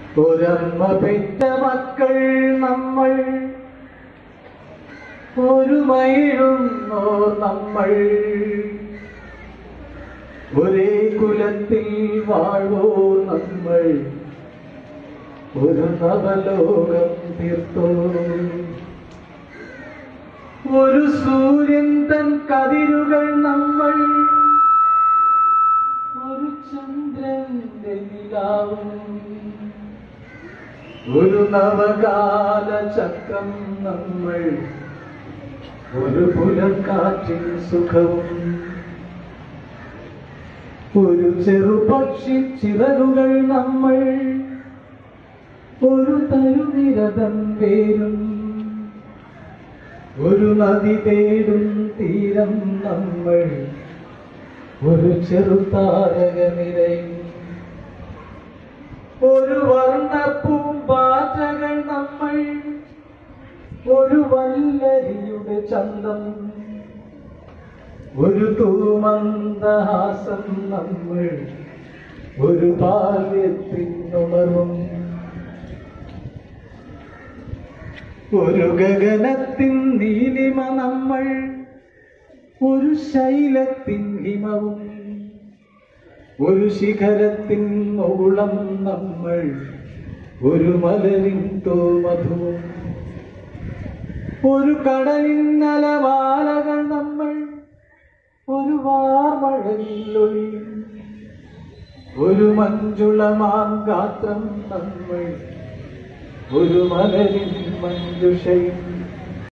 ഒരമ്മ പെറ്റ മക്കൾ നമ്മൾ ഒരു മയിഴുന്നോ നമ്മൾ ഒരേ കുലത്തിൽ വാഴോ നമ്മൾ ഒരു നവലോകം തീർത്തോ ഒരു സൂര്യൻ തൻ കതിരുകൾ നമ്മൾ ഒരു ചന്ദ്രന്റെ നിലാവും ഒരു നവകാല ചക്രം നമ്മൾ ഒരു പുലർക്കാറ്റിൻ സുഖവും ഒരു ചെറുപക്ഷി ചിറകുകൾ നമ്മൾ ഒരു തരുനിരതം പേരും ഒരു നദി തേടും തീരം നമ്മൾ ഒരു ചെറുതാരകനിരയും ഒരു വർണ്ണപ്പൂമ്പാറ്റകൾ നമ്മൾ ഒരു വല്ലരിയുടെ ചന്തം ഒരു തൂമന്ദഹാസം നമ്മൾ ഒരു ബാല്യത്തിനുണർവും ഒരു ഗഗനത്തിൻ നീലിമ നമ്മൾ ഒരു ശൈലത്തിൻ ഹിമവും ഒരു ശിഖരത്തിൻ ഓളം നമ്മൾ ഒരു മലരിൻ തോമധുവും ഒരു കടലിൻ അലമാലകൾ നമ്മൾ ഒരു വാർമഴയിലൊളി ഒരു മഞ്ജുളമാം ഗാത്രം നമ്മൾ ഒരു മലരിൻ മഞ്ജുഷയും